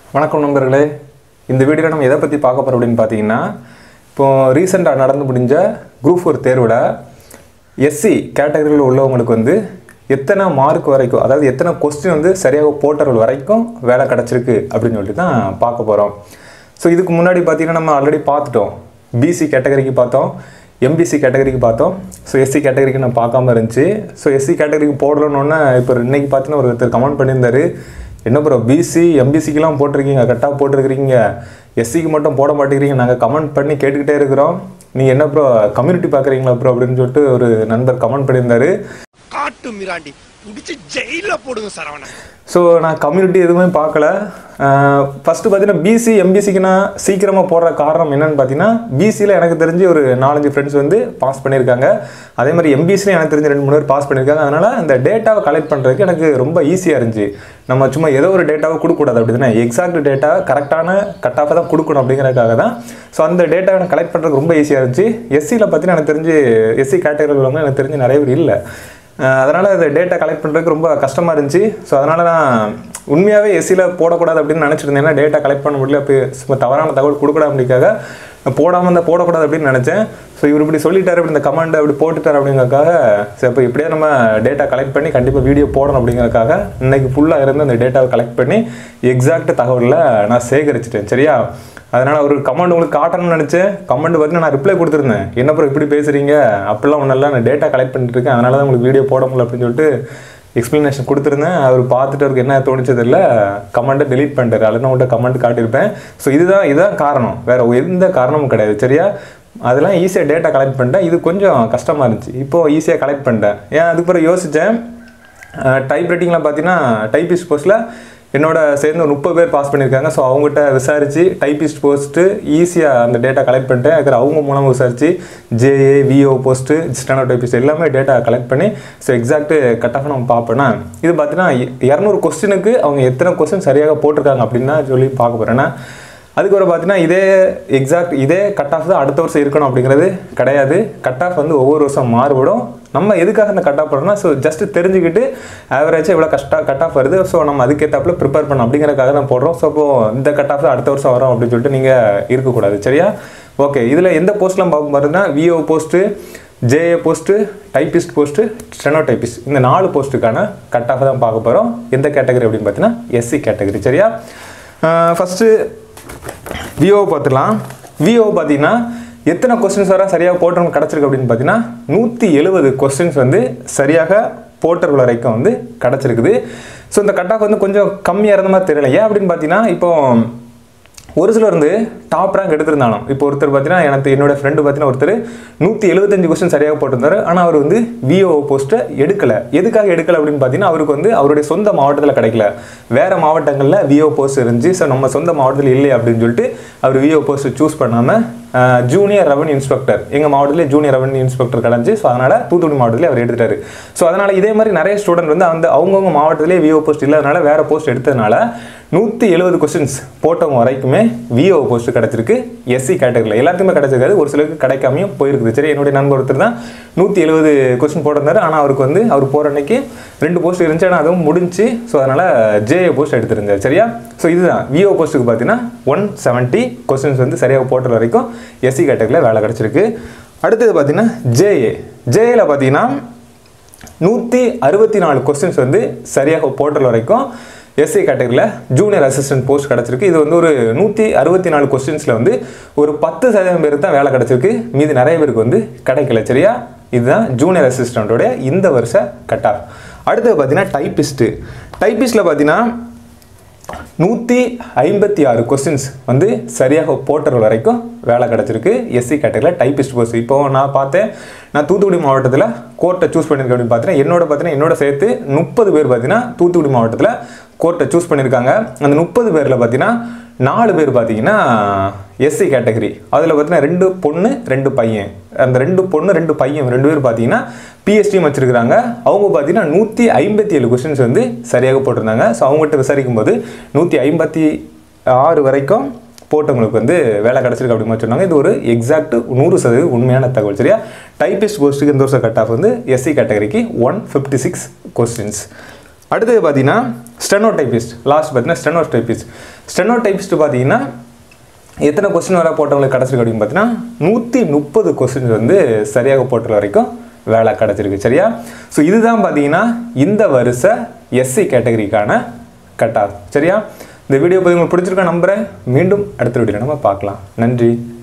வணக்கம் நண்பர்களே இந்த வீடியோவில் நம்ம எதை பற்றி பார்க்க போகிறோம் அப்படின்னு பார்த்தீங்கன்னா இப்போ ரீசெண்டாக நடந்து முடிஞ்ச குரூப் ஃபோர் தேர்வில் எஸ்சி கேட்டகரியில் உள்ளவங்களுக்கு வந்து எத்தனை மார்க் வரைக்கும் அதாவது எத்தனை கொஸ்டின் வந்து சரியாக போட்டவர்கள் வரைக்கும் வேலை கிடச்சிருக்கு அப்படின்னு சொல்லிட்டு தான் பார்க்க போகிறோம் ஸோ இதுக்கு முன்னாடி பார்த்தீங்கன்னா நம்ம ஆல்ரெடி பார்த்துட்டோம் பிசி கேட்டகரிக்கு பார்த்தோம் எம்பிசி கேட்டகரிக்கு பார்த்தோம் ஸோ எஸ்சி கேட்டகரிக்கு நான் பார்க்காம இருந்துச்சு ஸோ எஸ்சி கேட்டகரிக்கு போடலன்னொன்னே இப்போ இன்னைக்கு பார்த்தீங்கன்னா ஒருத்தர் கமெண்ட் பண்ணியிருந்தாரு என்ன ப்ரோ பிசி எம்பிசிக்கெலாம் போட்டிருக்கீங்க கரெக்டாக போட்டிருக்கிறீங்க எஸ்சிக்கு மட்டும் போட மாட்டேங்கிறீங்க நாங்கள் கமெண்ட் பண்ணி கேட்டுக்கிட்டே இருக்கிறோம் நீங்கள் என்ன ப்ரோ கம்யூனிட்டி பார்க்குறீங்களா ப்ரோ அப்படின்னு சொல்லிட்டு ஒரு நண்பர் கமெண்ட் பண்ணியிருந்தாரு காட்டு மிராண்டி புடிச்சு ஜெயில போடுங்க சரவணா ஸோ நான் கம்யூனிட்டி எதுவுமே பார்க்கல ஃபஸ்ட்டு பார்த்தீங்கன்னா பிசி எம்பிசிக்கு நான் சீக்கிரமாக போடுற காரணம் என்னன்னு பார்த்தீங்கன்னா பிசியில் எனக்கு தெரிஞ்சு ஒரு நாலஞ்சு ஃப்ரெண்ட்ஸ் வந்து பாஸ் பண்ணியிருக்காங்க அதே மாதிரி எம்பிசிலையும் எனக்கு தெரிஞ்சு ரெண்டு மூணு பேர் பாஸ் பண்ணியிருக்காங்க அதனால் அந்த டேட்டாவை கலெக்ட் பண்ணுறதுக்கு எனக்கு ரொம்ப ஈஸியாக இருந்துச்சு நம்ம சும்மா ஏதோ ஒரு டேட்டாவை கொடுக்கக்கூடாது அப்படி தானே எக்ஸாக்ட் டேட்டா கரெக்டான கட் ஆஃபை தான் கொடுக்கணும் அப்படிங்கிறதுக்காக தான் ஸோ அந்த டேட்டாவை எனக்கு கலெக்ட் பண்ணுறதுக்கு ரொம்ப ஈஸியாக இருந்துச்சு எஸ்சியில் பார்த்தீங்கன்னா எனக்கு தெரிஞ்சு எஸ்சி கேட்டகரியில் உள்ளவங்க எனக்கு தெரிஞ்சு நிறைய பேர் இல்லை அதனால் இந்த டேட்டா கலெக்ட் பண்ணுறதுக்கு ரொம்ப கஷ்டமாக இருந்துச்சு ஸோ அதனால் நான் உண்மையாகவே எஸ்சியில் போடக்கூடாது அப்படின்னு நினச்சிட்டு இருந்தேன் ஏன்னா டேட்டா கலெக்ட் பண்ண முடியல அப்போ சும்மா தவறான தகவல் கொடுக்கூடாது அப்படிக்காக நான் போடாமல் இருந்தால் போடக்கூடாது அப்படின்னு நினச்சேன் ஸோ இவர் இப்படி சொல்லிட்டாரு இப்படி இந்த கமெண்ட் அப்படி போட்டுட்டார் அப்படிங்கிறதுக்காக சரி இப்போ இப்படியே நம்ம டேட்டா கலெக்ட் பண்ணி கண்டிப்பாக வீடியோ போடணும் அப்படிங்கிறதுக்காக இன்னைக்கு ஃபுல்லாக இருந்து அந்த டேட்டாவை கலெக்ட் பண்ணி எக்ஸாக்ட் தகவலில் நான் சேகரிச்சிட்டேன் சரியா அதனால் ஒரு கமெண்ட் உங்களுக்கு காட்டணும்னு நினச்சேன் கமெண்ட் பார்த்தீங்கன்னா நான் ரிப்ளை கொடுத்துருந்தேன் என்ன ப்ரோ இப்படி பேசுகிறீங்க அப்படிலாம் ஒன்றும் இல்லை நான் டேட்டா கலெக்ட் பண்ணிட்டு இருக்கேன் அதனால தான் உங்களுக்கு வீடியோ போட முடியல அப்படின்னு சொல்லிட்டு எக்ஸ்ப்ளனேஷன் கொடுத்துருந்தேன் அவர் பார்த்துட்டு அவருக்கு என்ன தோணுச்சது இல்லை கமெண்ட்டை delete பண்ணிட்டாரு அதில் நான் உங்கள்கிட்ட கமெண்ட் காட்டியிருப்பேன் ஸோ இதுதான் இதுதான் காரணம் வேறு எந்த காரணமும் கிடையாது சரியா அதெல்லாம் ஈஸியாக டேட்டா கலெக்ட் பண்ணிட்டேன் இது கொஞ்சம் கஷ்டமாக இருந்துச்சு இப்போது ஈஸியாக கலெக்ட் பண்ணிட்டேன் ஏன் அதுக்கு பிறகு யோசித்தேன் டைப் ரைட்டிங்கில் பார்த்தீங்கன்னா டைப்பிஸ்ட் போஸ்ட்டில் என்னோட சேர்ந்து ஒரு முப்பது பேர் பாஸ் பண்ணியிருக்காங்க ஸோ அவங்ககிட்ட விசாரித்து டைப்பிஸ்ட் போஸ்ட்டு ஈஸியாக அந்த டேட்டா கலெக்ட் பண்ணிட்டேன் அதுக்கு அவங்க மூலமாக விசாரித்து JA VO post steno typist எல்லாமே டேட்டா கலெக்ட் பண்ணி ஸோ எக்ஸாக்ட் கட் ஆஃப் நம்ம பார்ப்பேன்னா இது பார்த்தீங்கன்னா இரநூறு கொஸ்டினுக்கு அவங்க எத்தனை கொஸ்டின் சரியாக போட்டிருக்காங்க அப்படின்னு தான் சொல்லி பார்க்க போகிறேன்னா அதுக்கு ஒரு பார்த்தீங்கன்னா இதே எக்ஸாக்ட் இதே கட் ஆஃப் தான் அடுத்த வருஷம் இருக்கணும் அப்படிங்கிறது கிடையாது கட் ஆஃப் வந்து ஒவ்வொரு வருஷம் மாறுபடும் நம்ம எதுக்காக இந்த கட் ஆஃப் பண்ணோம்னா ஸோ ஜஸ்ட் தெரிஞ்சுக்கிட்டு ஆவரேஜாக இவ்வளோ கஷ்ட கட் ஆஃப் வருது ஸோ நம்ம அதுக்கேற்றாப்புல ப்ரிப்பேர் பண்ணணும் அப்படிங்கிறதுக்காக தான் போடுறோம் ஸோ அப்போ இந்த கட் ஆஃப் அடுத்த வருஷம் வரும் அப்படின்னு சொல்லிட்டு நீங்கள் இருக்கக்கூடாது சரியா ஓகே இதில் எந்த போஸ்ட்லாம் பார்க்க பாருன்னா VO post JA post typist post steno typist இந்த நாலு போஸ்ட்டுக்கான கட் ஆஃப் தான் பார்க்க போகிறோம் எந்த கேட்டகரி அப்படின்னு பார்த்தீங்கன்னா எஸ்சி கேட்டகரி சரியா ஃபஸ்ட்டு விஓ பார்த்துக்கலாம் விஓ பார்த்தீங்கன்னா எத்தனை கொஸ்டின்ஸ் வர சரியாக போட்டவங்க கிடச்சிருக்கு அப்படின்னு பார்த்தீங்கன்னா நூற்றி எழுபது கொஸ்டின்ஸ் வந்து சரியாக போட்டர்கள் வரைக்கும் வந்து கிடச்சிருக்குது ஸோ இந்த கட் ஆஃப் வந்து கொஞ்சம் கம்மியாக இருந்த மாதிரி தெரியல ஏன் அப்படின்னு பார்த்தீங்கன்னா இப்போ ஒரு சிலர் வந்து டாப் ரேங்க் எடுத்திருந்தாலும் இப்போ ஒருத்தர் பார்த்தீங்கன்னா எனக்கு என்னோட ஃப்ரெண்டு பார்த்தீங்கன்னா ஒருத்தர் நூற்றி எழுபத்தஞ்சு கொஸ்டின் சரியாக போட்டிருந்தாரு ஆனால் அவர் வந்து விஓ போஸ்ட்டை எடுக்கலை எதுக்காக எடுக்கலை அப்படின்னு பார்த்தீங்கன்னா அவருக்கு வந்து அவருடைய சொந்த மாவட்டத்தில் கிடைக்கல வேறு மாவட்டங்களில் விஓ போஸ்ட் இருந்துச்சு ஸோ நம்ம சொந்த மாவட்டத்தில் இல்லை அப்படின்னு சொல்லிட்டு அவர் விஓ போஸ்ட்டை சூஸ் பண்ணாமல் ஜூனியர் ரெவன்யூ இன்ஸ்பெக்டர் எங்கள் மாவட்டத்திலே ஜூனியர் ரெவன்யூ இன்ஸ்பெக்டர் கிடஞ்சி ஸோ அதனால் தூத்துக்குடி மாவட்டத்திலே அவர் எடுத்துட்டாரு ஸோ அதனால் இதே மாதிரி நிறைய ஸ்டூடெண்ட் வந்து அந்த அவங்கவுங்க மாவட்டத்திலே விஓ போஸ்ட் இல்லாதனால வேறு போஸ்ட் எடுத்ததுனால நூற்றி எழுபது கொஸ்டின்ஸ் போட்டவங்க வரைக்குமே விஓ போஸ்ட் கிடச்சிருக்கு எஸ்சி கேட்டகரியில் எல்லாத்துக்குமே கிடச்சிருக்காது ஒரு சிலருக்கு கிடைக்காமையும் போயிருக்குது சரி என்னுடைய நண்பர் ஒருத்தர் தான் நூற்றி எழுபது கொஸ்டின் போட்டிருந்தாரு ஆனால் அவருக்கு வந்து அவர் போகிற அன்னைக்கு ரெண்டு போஸ்ட் இருந்துச்சு ஆனால் அதுவும் முடிஞ்சு ஸோ அதனால் ஜேஏ போஸ்ட் எடுத்திருந்தார் சரியா ஸோ இதுதான் விஓ போஸ்ட்டுக்கு பார்த்தீங்கன்னா ஒன் செவன்ட்டி கொஸ்டின்ஸ் வந்து சரியாக போட்டுற வரைக்கும் எஸ்சி கேட்டகரியில் வேலை கிடச்சிருக்கு அடுத்தது பார்த்தீங்கன்னா ஜேஏ ஜேஏல பார்த்தீங்கன்னா நூற்றி அறுபத்தி நாலு கொஸ்டின்ஸ் வந்து சரியாக போட்டுற வரைக்கும் எஸ்சி கேட்டகரியில் ஜூனியர் அசிஸ்டன்ட் போஸ்ட் கிடச்சிருக்கு இது வந்து ஒரு நூற்றி அறுபத்தி நாலு கொஸ்டின்ஸில் வந்து ஒரு பத்து சதவீதம் பேருக்கு தான் வேலை கிடச்சிருக்கு மீதி நிறைய பேருக்கு வந்து கிடைக்கல சரியா இதுதான் ஜூனியர் அசிஸ்டண்ட்டோட இந்த வருஷ கட் ஆஃப் அடுத்தது பார்த்தீங்கன்னா டைப்பிஸ்ட்டு டைப்பிஸ்ட்டில் பார்த்தீங்கன்னா நூற்றி ஐம்பத்தி ஆறு கொஸ்டின்ஸ் வந்து சரியாக போட்டுற வரைக்கும் வேலை கிடச்சிருக்கு எஸ்சி கேட்டகரியில் டைப்பிஸ்ட் போஸ்ட் இப்போ நான் பார்த்தேன் நான் தூத்துக்குடி மாவட்டத்தில் கோர்ட்டை சூஸ் பண்ணியிருக்கேன் அப்படின்னு பார்த்தீங்கன்னா என்னோட பார்த்தீங்கன்னா என்னோட சேர்த்து முப்பது பேர் பார்த்தீங்கன்னா தூத்துக்குடி மாவட்டத்தில் கோர்ட்டை சூஸ் பண்ணியிருக்காங்க அந்த முப்பது பேரில் பார்த்தீங்கன்னா நாலு பேர் பார்த்தீங்கன்னா எஸ்சி கேட்டகரி அதில் பார்த்தீங்கன்னா ரெண்டு பொண்ணு ரெண்டு பையன் அந்த ரெண்டு பொண்ணு ரெண்டு பையன் ரெண்டு பேர் பார்த்தீங்கன்னா பிஎஸ்டியும் வச்சிருக்காங்க அவங்க பார்த்தீங்கன்னா நூற்றி ஐம்பத்தி ஏழு கொஸ்டின்ஸ் வந்து சரியாக போட்டிருந்தாங்க ஸோ அவங்ககிட்ட விசாரிக்கும் போது நூற்றி ஐம்பத்தி ஆறு வரைக்கும் போட்டவங்களுக்கு வந்து வேலை கிடச்சிருக்கு அப்படின்னு மாதிரி சொன்னாங்க இது ஒரு எக்ஸாக்ட் நூறு சதவீதம் உண்மையான தகவல் சரியா டைப்பிஸ்ட் போஸ்ட்டுக்கு இந்த வருஷம் கட் ஆஃப் வந்து எஸ்சி கேட்டகரிக்கு ஒன் ஃபிஃப்டி சிக்ஸ் கொஸ்டின்ஸ் அடுத்தது பார்த்தீங்கன்னா ஸ்டெனோ டைபிஸ்ட் லாஸ்ட் பார்த்தீங்கன்னா ஸ்டெனோ டைபிஸ்ட் ஸ்டெனோ டைபிஸ்ட் பார்த்தீங்கன்னா எத்தனை கொஸ்டின் வர போட்டவங்களுக்கு கிடச்சிருக்கு அப்படின்னு பார்த்தீங்கன்னா நூற்றி முப்பது கொஸ்டின்ஸ் வந்து சரியாக போட்டுற வரைக்கும் வேலை கிடச்சிருக்கு சரியா ஸோ இதுதான் பார்த்தீங்கன்னா இந்த வருஷ எஸ்சி கேட்டகரிக்கான கட் ஆஃப் சரியா இந்த வீடியோ பற்றி உங்களுக்கு பிடிச்சிருக்க நம்புகிறேன் மீண்டும் அடுத்த வீடியோவில் நம்ம பார்க்கலாம் நன்றி